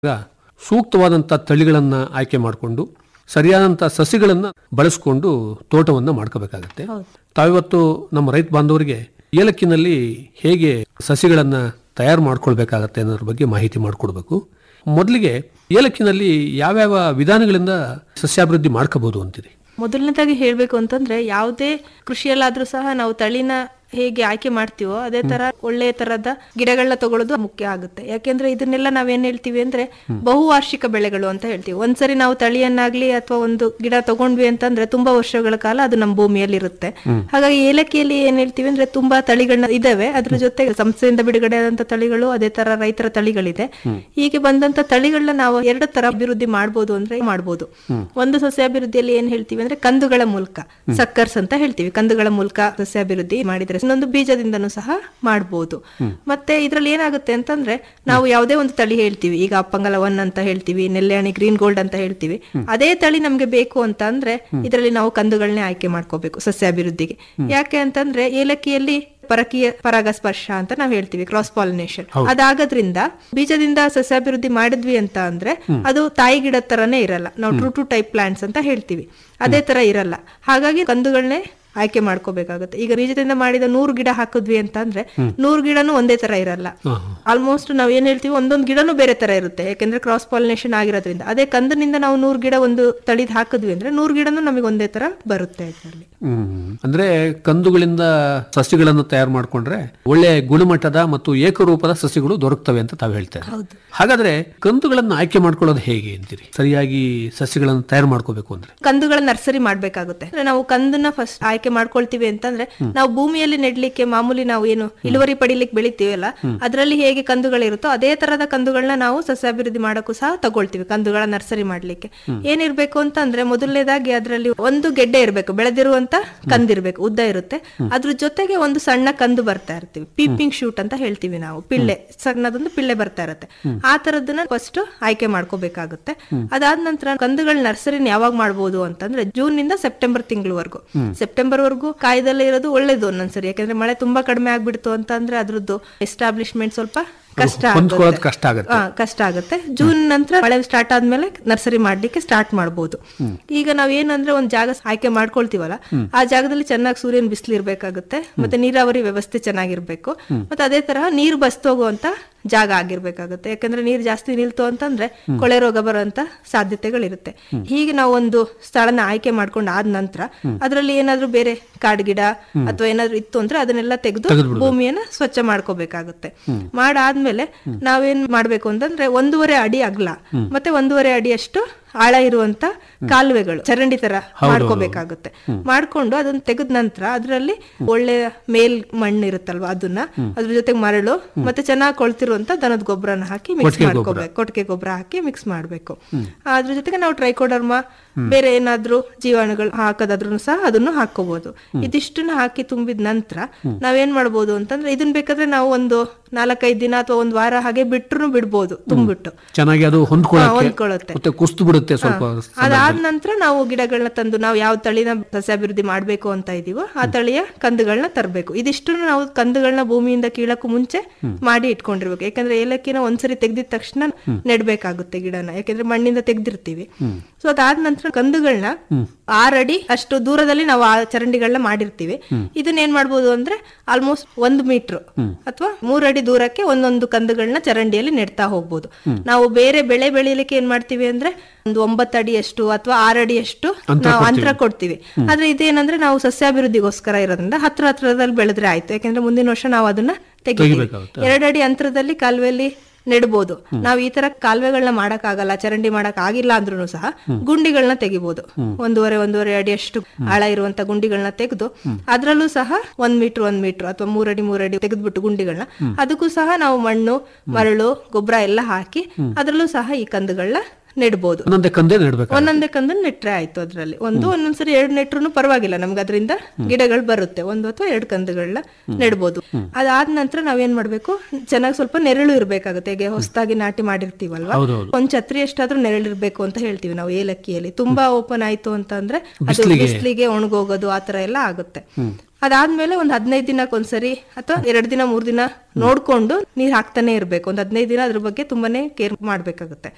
ಆಗ ಸೂಕ್ತವಾದಂಥ ತಳಿಗಳನ್ನು ಆಯ್ಕೆ ಮಾಡಿಕೊಂಡು ಸರಿಯಾದಂಥ ಸಸಿಗಳನ್ನು ಬಳಸ್ಕೊಂಡು ತೋಟವನ್ನು ಮಾಡ್ಕೋಬೇಕಾಗತ್ತೆ ತಾವಿವತ್ತು ನಮ್ಮ ರೈತ ಬಾಂಧವರಿಗೆ ಏಲಕ್ಕಿನಲ್ಲಿ ಹೇಗೆ ಸಸಿಗಳನ್ನು ತಯಾರು ಮಾಡ್ಕೊಳ್ಬೇಕಾಗತ್ತೆ ಅನ್ನೋದ್ರ ಬಗ್ಗೆ ಮಾಹಿತಿ ಮಾಡಿಕೊಡ್ಬೇಕು ಮೊದಲಿಗೆ ಏಲಕ್ಕಿನಲ್ಲಿ ಯಾವ್ಯಾವ ವಿಧಾನಗಳಿಂದ ಸಸ್ಯಾಭಿವೃದ್ಧಿ ಮಾಡ್ಕೋಬಹುದು ಅಂತೀರಿ ಮೊದಲನೇದಾಗಿ ಹೇಳಬೇಕು ಅಂತಂದ್ರೆ ಯಾವುದೇ ಕೃಷಿಯಲ್ಲಾದ್ರೂ ಸಹ ನಾವು ತಳಿನ ಹೇಗೆ ಆಯ್ಕೆ ಮಾಡ್ತೀವೋ ಅದೇ ತರ ಒಳ್ಳೆ ತರದ ಗಿಡಗಳನ್ನ ತಗೊಳ್ಳೋದು ಮುಖ್ಯ ಆಗುತ್ತೆ ಯಾಕೆಂದ್ರೆ ಇದನ್ನೆಲ್ಲ ನಾವೇನ್ ಹೇಳ್ತೀವಿ ಅಂದ್ರೆ ಬಹುವಾರ್ಷಿಕ ಬೆಳೆಗಳು ಅಂತ ಹೇಳ್ತೀವಿ ಒಂದ್ಸರಿ ನಾವು ತಳಿಯನ್ನಾಗ್ಲಿ ಅಥವಾ ಒಂದು ಗಿಡ ತಗೊಂಡ್ವಿ ಅಂತಂದ್ರೆ ತುಂಬಾ ವರ್ಷಗಳ ಕಾಲ ಅದು ನಮ್ಮ ಭೂಮಿಯಲ್ಲಿ ಇರುತ್ತೆ ಹಾಗಾಗಿ ಏಲಕ್ಕಿಯಲ್ಲಿ ಏನ್ ಹೇಳ್ತೀವಿ ಅಂದ್ರೆ ತುಂಬಾ ತಳಿಗಳನ್ನ ಇದಾವೆ ಅದ್ರ ಜೊತೆ ಸಂಸ್ಥೆಯಿಂದ ಬಿಡುಗಡೆ ಆದಂತ ತಳಿಗಳು ಅದೇ ತರ ರೈತರ ತಳಿಗಳಿದೆ ಹೀಗೆ ಬಂದಂತ ತಳಿಗಳನ್ನ ನಾವು ಎರಡು ತರ ಅಭಿವೃದ್ಧಿ ಮಾಡ್ಬೋದು ಅಂದ್ರೆ ಮಾಡ್ಬೋದು ಒಂದು ಸಸ್ಯಾಭಿವೃದ್ಧಿಯಲ್ಲಿ ಏನ್ ಹೇಳ್ತೀವಿ ಅಂದ್ರೆ ಕಂದುಗಳ ಮೂಲಕ ಸಕ್ಕರ್ಸ್ ಅಂತ ಹೇಳ್ತೀವಿ ಕಂದುಗಳ ಮೂಲಕ ಸಸ್ಯಾಭಿವೃದ್ಧಿ ಮಾಡಿದ್ರೆ ಇನ್ನೊಂದು ಬೀಜದಿಂದನೂ ಸಹ ಮಾಡ್ಬೋದು ಮತ್ತೆ ಇದ್ರಲ್ಲಿ ಏನಾಗುತ್ತೆ ಅಂತಂದ್ರೆ ನಾವು ಯಾವುದೇ ಒಂದು ತಳಿ ಹೇಳ್ತೀವಿ ಈಗ ಅಪ್ಪಂಗಲ ಒನ್ ಅಂತ ಹೇಳ್ತೀವಿ ನೆಲ್ಲೆಹಣಿ ಗ್ರೀನ್ ಗೋಲ್ಡ್ ಅಂತ ಹೇಳ್ತೀವಿ ಅದೇ ತಳಿ ನಮ್ಗೆ ಬೇಕು ಅಂತ ಅಂದ್ರೆ ಇದರಲ್ಲಿ ನಾವು ಕಂದುಗಳನ್ನೇ ಆಯ್ಕೆ ಮಾಡ್ಕೋಬೇಕು ಸಸ್ಯಾಭಿವೃದ್ಧಿಗೆ ಯಾಕೆ ಅಂತಂದ್ರೆ ಏಲಕ್ಕಿಯಲ್ಲಿ ಪರಕೀಯ ಪರಾಗಸ್ಪರ್ಶ ಅಂತ ನಾವು ಹೇಳ್ತೀವಿ ಕ್ರಾಸ್ ಪಾಲಿನೇಷನ್ ಅದಾಗೋದ್ರಿಂದ ಬೀಜದಿಂದ ಸಸ್ಯಾಭಿವೃದ್ಧಿ ಮಾಡಿದ್ವಿ ಅಂತ ಅಂದ್ರೆ ಅದು ತಾಯಿ ಗಿಡದ ತರನೇ ಇರಲ್ಲ ನಾವು ಟ್ರೂ ಟು ಟೈಪ್ ಪ್ಲಾಂಟ್ಸ್ ಅಂತ ಹೇಳ್ತೀವಿ ಅದೇ ತರ ಇರಲ್ಲ ಹಾಗಾಗಿ ಕಂದುಗಳನ್ನೇ ಆಯ್ಕೆ ಮಾಡ್ಕೋಬೇಕಾಗುತ್ತೆ ಈಗ ಬೀಜದಿಂದ ಮಾಡಿದ ನೂರು ಗಿಡ ಹಾಕಿದ್ವಿ ಅಂತ ಅಂದ್ರೆ ನೂರು ಗಿಡನೂ ಒಂದೇ ತರ ಇರಲ್ಲ ಆಲ್ಮೋಸ್ಟ್ ನಾವ್ ಏನ್ ಹೇಳ್ತೀವಿ ಒಂದೊಂದು ಗಿಡನೂ ಬೇರೆ ತರ ಇರುತ್ತೆ ಯಾಕೆಂದ್ರೆ ಕ್ರಾಸ್ ಪಾಲಿನೇಷನ್ ಆಗಿರೋದ್ರಿಂದ ಅದೇ ಕಂದನಿಂದ ನಾವು ನೂರು ಗಿಡ ಒಂದು ತಳಿದ್ ಹಾಕಿದ್ವಿ ಅಂದ್ರೆ ನೂರು ಗಿಡನೂ ನಮಗೆ ಒಂದೇ ತರ ಬರುತ್ತೆ ಇದರಲ್ಲಿ ಹ್ಮ್. ಅಂದ್ರೆ ಕಂದುಗಳಿಂದ ಸಸಿಗಳನ್ನು ತಯಾರು ಮಾಡ್ಕೊಂಡ್ರೆ ಒಳ್ಳೆ ಗುಣಮಟ್ಟದ ಮತ್ತು ಏಕರೂಪದ ಸಸಿಗಳು ದೊರಕ್ತವೆ ಅಂತ ತಾವು ಹೇಳ್ತಾರೆ ಹಾಗಾದ್ರೆ ಕಂದುಗಳನ್ನು ಆಯ್ಕೆ ಮಾಡ್ಕೊಳ್ಳೋದು ಹೇಗೆ ಅಂತೀರಿ ಸರಿಯಾಗಿ ಸಸಿಗಳನ್ನು ತಯಾರು ಮಾಡ್ಕೋಬೇಕು ಅಂದ್ರೆ ಕಂದುಗಳ ನರ್ಸರಿ ಮಾಡ್ಬೇಕಾಗುತ್ತೆ ಅಂದ್ರೆ ನಾವು ಕಂದನ್ನ ಫಸ್ಟ್ ಆಯ್ಕೆ ಮಾಡ್ಕೊಳ್ತೀವಿ ಅಂತಂದ್ರೆ ನಾವು ಭೂಮಿಯಲ್ಲಿ ನೆಡ್ಲಿಕ್ಕೆ ಮಾಮೂಲಿ ನಾವು ಏನು ಇಳುವರಿ ಪಡಿಲಿಕ್ಕೆ ಬೆಳಿತೀವಲ್ಲ ಅದರಲ್ಲಿ ಹೇಗೆ ಕಂದುಗಳಿರುತ್ತೋ ಅದೇ ತರದ ಕಂದುಗಳನ್ನ ನಾವು ಸಸ್ಯಾಭಿವೃದ್ಧಿ ಮಾಡಕ್ಕೂ ಸಹ ತಗೊಳ್ತೀವಿ ಕಂದುಗಳ ನರ್ಸರಿ ಮಾಡ್ಲಿಕ್ಕೆ ಏನಿರ್ಬೇಕು ಅಂತಂದ್ರೆ ಮೊದಲನೇದಾಗಿ ಅದರಲ್ಲಿ ಒಂದು ಗೆಡ್ಡೆ ಇರಬೇಕು ಬೆಳೆದಿರುವಂತ ಕಂದಿರ್ಬೇಕು ಉದ್ದ ಇರುತ್ತೆ ಅದ್ರ ಜೊತೆಗೆ ಒಂದು ಸಣ್ಣ ಕಂದು ಬರ್ತಾ ಇರ್ತೀವಿ ಪೀಪಿಂಗ್ ಶೂಟ್ ಅಂತ ಹೇಳ್ತೀವಿ ನಾವು ಪಿಳ್ಳೆ ಸಣ್ಣದೊಂದು ಪಿಳ್ಳೆ ಬರ್ತಾ ಇರುತ್ತೆ ಆ ತರದನ್ನ ಫಸ್ಟ್ ಆಯ್ಕೆ ಮಾಡ್ಕೋಬೇಕಾಗುತ್ತೆ ಅದಾದ ನಂತರ ಕಂದುಗಳ ನರ್ಸರಿನ ಯಾವಾಗ ಮಾಡ್ಬೋದು ಅಂತಂದ್ರೆ ಜೂನ್ ನಿಂದ ಸೆಪ್ಟೆಂಬರ್ ತಿಂಗಳವರೆಗೂ ಸೆಪ್ಟೆಂಬರ್ ವರೆಗೂ ಕಾಯ್ದಲ್ಲೇ ಇರೋದು ಒಳ್ಳೇದು ಒಂದೊಂದ್ಸರಿ ಯಾಕಂದ್ರೆ ಮಳೆ ತುಂಬಾ ಕಡಿಮೆ ಆಗ್ಬಿಡ್ತು ಅಂತ ಅಂದ್ರೆ ಅದ್ರದ್ದು ಎಸ್ಟಾಬ್ಲಿಷ್ಮೆಂಟ್ ಸ್ವಲ್ಪ ಕಷ್ಟ ಹೊಂದ್ಕೊಳ್ಳೋದು ಆಗುತ್ತೆ. ಕಷ್ಟ ಆಗುತ್ತೆ ಆ, ಕಷ್ಟ ಆಗುತ್ತೆ ಜೂನ್ ನಂತರ ಮಳೆ ಸ್ಟಾರ್ಟ್ ಆದ್ಮೇಲೆ ನರ್ಸರಿ ಮಾಡ್ಲಿಕ್ಕೆ ಸ್ಟಾರ್ಟ್ ಮಾಡಬಹುದು ಈಗ ನಾವ್ ಏನಂದ್ರೆ ಒಂದ್ ಜಾಗ ಆಯ್ಕೆ ಮಾಡ್ಕೊಳ್ತೀವಲ್ಲ ಆ ಜಾಗದಲ್ಲಿ ಚೆನ್ನಾಗಿ ಸೂರ್ಯನ ಬಿಸಿಲು ಇರ್ಬೇಕಾಗುತ್ತೆ ಮತ್ತೆ ನೀರಾವರಿ ವ್ಯವಸ್ಥೆ ಚೆನ್ನಾಗಿರ್ಬೇಕು ಮತ್ತೆ ಅದೇ ತರಹ ನೀರು ಬಸ್ತೋಗುವಂತ ಜಾಗ ಆಗಿರ್ಬೇಕಾಗುತ್ತೆ ಯಾಕಂದ್ರೆ ನೀರು ಜಾಸ್ತಿ ನಿಲ್ತು ಅಂತಂದ್ರೆ ಕೊಳೆ ರೋಗ ಬರುವಂತ ಸಾಧ್ಯತೆಗಳಿರುತ್ತೆ ಹೀಗೆ ನಾವು ಒಂದು ಸ್ಥಳನ ಆಯ್ಕೆ ಮಾಡ್ಕೊಂಡು ಆದ ನಂತರ ಅದರಲ್ಲಿ ಏನಾದ್ರೂ ಬೇರೆ ಕಾಡ್ಗಿಡ ಅಥವಾ ಏನಾದ್ರೂ ಇತ್ತು ಅಂದ್ರೆ ಅದನ್ನೆಲ್ಲ ತೆಗೆದು ಭೂಮಿಯನ್ನ ಸ್ವಚ್ಛ ಮಾಡ್ಕೋಬೇಕಾಗುತ್ತೆ ಮಾಡಾದ್ಮೇಲೆ ನಾವೇನ್ ಮಾಡ್ಬೇಕು ಅಂತಂದ್ರೆ ಒಂದೂವರೆ ಅಡಿ ಅಗಲ ಮತ್ತೆ ಒಂದೂವರೆ ಅಡಿಯಷ್ಟು ಆಳ ಇರುವಂತ ಕಾಲುವೆಗಳು ಚರಂಡಿ ತರ ಮಾಡ್ಕೋಬೇಕಾಗುತ್ತೆ ಮಾಡ್ಕೊಂಡು ಅದನ್ನ ತೆಗೆದ ನಂತರ ಅದರಲ್ಲಿ ಒಳ್ಳೆ ಮೇಲ್ ಮಣ್ಣು ಇರುತ್ತಲ್ವಾ ಅದನ್ನ ಅದ್ರ ಜೊತೆಗೆ ಮರಳು ಮತ್ತೆ ಚೆನ್ನಾಗಿ ಕೊಳ್ತಿರುವಂತ ದನದ ಗೊಬ್ಬರನ ಹಾಕಿ ಮಿಕ್ಸ್ ಮಾಡ್ಕೋಬೇಕು ಕೊಟ್ಟಿಗೆ ಗೊಬ್ಬರ ಹಾಕಿ ಮಿಕ್ಸ್ ಮಾಡ್ಬೇಕು ಅದ್ರ ಜೊತೆಗೆ ನಾವು ಟ್ರೈಕೋಡರ್ಮಾ ಬೇರೆ ಏನಾದ್ರೂ ಜೀವಾಣುಗಳು ಹಾಕೋದಾದ್ರೂ ಸಹ ಅದನ್ನು ಹಾಕೋಬಹುದು ಇದಿಷ್ಟನ್ನ ಹಾಕಿ ತುಂಬಿದ ನಂತರ ನಾವೇನ್ ಮಾಡ್ಬೋದು ಅಂತಂದ್ರೆ ಇದನ್ ಬೇಕಾದ್ರೆ ನಾವು ಒಂದು ನಾಲ್ಕೈದು ದಿನ ಅಥವಾ ಒಂದ್ ವಾರ ಹಾಗೆ ಬಿಟ್ರು ಬಿಡ್ಬೋದು ತುಂಬಿಟ್ಟು ಚೆನ್ನಾಗಿ ಅದು ಹಾ, ಹೊಂದ್ಕೊಳ್ಳೋಕೆ ಹೊಂದ್ಕೊಳ್ಳುತ್ತೆ ಮತ್ತೆ ಕುಸ್ತು ಬಿಡುತ್ತೆ ಸ್ವಲ್ಪ ಅದಾದ ನಂತರ ನಾವು ಗಿಡಗಳನ್ನ ತಂದು ನಾವು ಯಾವ ತಳಿನ ಸಸ್ಯಾಭಿವೃದ್ಧಿ ಮಾಡ್ಬೇಕು ಅಂತ ಇದೀವೋ ಆ ತಳಿಯ ಕಂದುಗಳನ್ನ ತರಬೇಕು ಇದಿಷ್ಟು ನಾವು ಕಂದುಗಳನ್ನ ಭೂಮಿಯಿಂದ ಕೀಳಕ್ಕೂ ಮುಂಚೆ ಮಾಡಿ ಇಟ್ಕೊಂಡಿರ್ಬೇಕು ಯಾಕಂದ್ರೆ ಏಲಕ್ಕಿನ ಒಂದ್ಸರಿ ತೆಗ್ದಿದ ತಕ್ಷಣ ನೆಡ್ಬೇಕಾಗುತ್ತೆ ಗಿಡನ ಯಾಕಂದ್ರೆ ಮಣ್ಣಿಂದ ತೆಗ್ದಿರ್ತೀವಿ ಸೊ ಅದಾದ ನಂತರ ಕಂದುಗಳನ್ನ ಆರಡಿ ಅಷ್ಟು ದೂರದಲ್ಲಿ ನಾವು ಆ ಚರಂಡಿಗಳನ್ನ ಮಾಡಿರ್ತೀವಿ ಇದನ್ನ ಏನ್ ಮಾಡ್ಬೋದು ಅಂದ್ರೆ ಆಲ್ಮೋಸ್ಟ್ ಒಂದು ಮೀಟರ್ ಅಥವಾ ಮೂರಡಿ ದೂರಕ್ಕೆ ಒಂದೊಂದು ಕಂದುಗಳನ್ನ ಚರಂಡಿಯಲ್ಲಿ ನೆಡ್ತಾ ಹೋಗ್ಬೋದು ನಾವು ಬೇರೆ ಬೆಳೆ ಬೆಳಿಲಿಕ್ಕೆ ಏನ್ ಮಾಡ್ತೀವಿ ಅಂದ್ರೆ ಒಂದು ಒಂಬತ್ತು ಅಡಿಯಷ್ಟು ಅಥವಾ ಆರಡಿಯಷ್ಟು ನಾವು ಅಂತರ ಕೊಡ್ತೀವಿ ಆದ್ರೆ ಇದೇನಂದ್ರೆ ನಾವು ಸಸ್ಯಾಭಿವೃದ್ಧಿಗೋಸ್ಕರ ಇರೋದ್ರಿಂದ ಹತ್ರ ಹತ್ರದಲ್ಲಿ ಬೆಳೆದ್ರೆ ಆಯ್ತು ಯಾಕಂದ್ರೆ ಮುಂದಿನ ವರ್ಷ ನಾವು ಅದನ್ನ ತೆಗಿತೀವಿ ತೆಗಿಬೇಕಾಗುತ್ತೆ. ಎರಡಡಿ ಅಂತರದಲ್ಲಿ ಕಾಲುವೆಯಲ್ಲಿ ನೆಡ್ಬೋದು ನಾವು ಈ ತರ ಕಾಲುವೆಗಳನ್ನ ಮಾಡಕ್ ಆಗಲ್ಲ ಚರಂಡಿ ಮಾಡಕ್ ಆಗಿಲ್ಲ ಅಂದ್ರೂ ಸಹ ಗುಂಡಿಗಳನ್ನ ತೆಗಿಬಹುದು ಒಂದೂವರೆ ಒಂದೂವರೆ ಅಡಿಯಷ್ಟು ಆಳ ಇರುವಂತ ಗುಂಡಿಗಳನ್ನ ತೆಗೆದು ಅದ್ರಲ್ಲೂ ಸಹ ಒಂದ್ ಮೀಟರ್ ಒಂದ್ ಮೀಟರ್ ಅಥವಾ ಮೂರಡಿ ಮೂರಡಿ ತೆಗೆದ್ಬಿಟ್ಟು ಗುಂಡಿಗಳನ್ನ ಅದಕ್ಕೂ ಸಹ ನಾವು ಮಣ್ಣು ಮರಳು ಗೊಬ್ಬರ ಎಲ್ಲ ಹಾಕಿ ಅದ್ರಲ್ಲೂ ಸಹ ಈ ಕಂದುಗಳನ್ನ ನೆಡ್ಬೋದು ಒಂದೊಂದೇ ಕಂದೇ ನೆಡ್ಬೇಕು ಒಂದೊಂದೇ ಕಂದು ನೆಟ್ರೆ ಆಯ್ತು ಅದ್ರಲ್ಲಿ ಒಂದು ಒಂದೊಂದ್ಸರಿ ಎರಡು ನೆಟ್ರು ಪರವಾಗಿಲ್ಲ ನಮ್ಗೆ ಅದರಿಂದ ಗಿಡಗಳು ಬರುತ್ತೆ ಒಂದು ಅಥವಾ ಎರಡು ಕಂದುಗಳನ್ನ ನೆಡ್ಬೋದು ಅದಾದ ನಂತರ ನಾವೇನ್ ಮಾಡ್ಬೇಕು ಚೆನ್ನಾಗಿ ಸ್ವಲ್ಪ ನೆರಳು ಇರ್ಬೇಕಾಗುತ್ತೆ ಈಗ ಹೊಸದಾಗಿ ನಾಟಿ ಮಾಡಿರ್ತೀವಲ್ವಾ ಹೌದೌದು. ಒಂದ್ ಛತ್ರಿ ಎಷ್ಟಾದ್ರೂ ನೆರಳಿರ್ಬೇಕು ಅಂತ ಹೇಳ್ತೀವಿ ನಾವು ಏಲಕ್ಕಿಯಲ್ಲಿ ತುಂಬಾ ಓಪನ್ ಆಯ್ತು ಅಂತಂದ್ರೆ ಅದು ಬಿಸಿಲಿಗೆ ಒಣಗೋಗೋದು ಆತರ ಎಲ್ಲ ಆಗುತ್ತೆ ಅದಾದ್ಮೇಲೆ ಒಂದ್ ಹದಿನೈದು ದಿನಕ್ಕೆ ಒಂದ್ಸರಿ ಅಥವಾ ಎರಡ್ ದಿನ ಮೂರ್ ದಿನ ನೋಡ್ಕೊಂಡು ನೀರ್ ಹಾಕ್ತಾನೆ ಇರ್ಬೇಕು ಒಂದ್ ಹದಿನೈದು ದಿನ ಅದ್ರ ಬಗ್ಗೆ ತುಂಬಾನೇ ಕೇರ್ ಮಾಡ್ಬೇಕಾಗುತ್ತೆ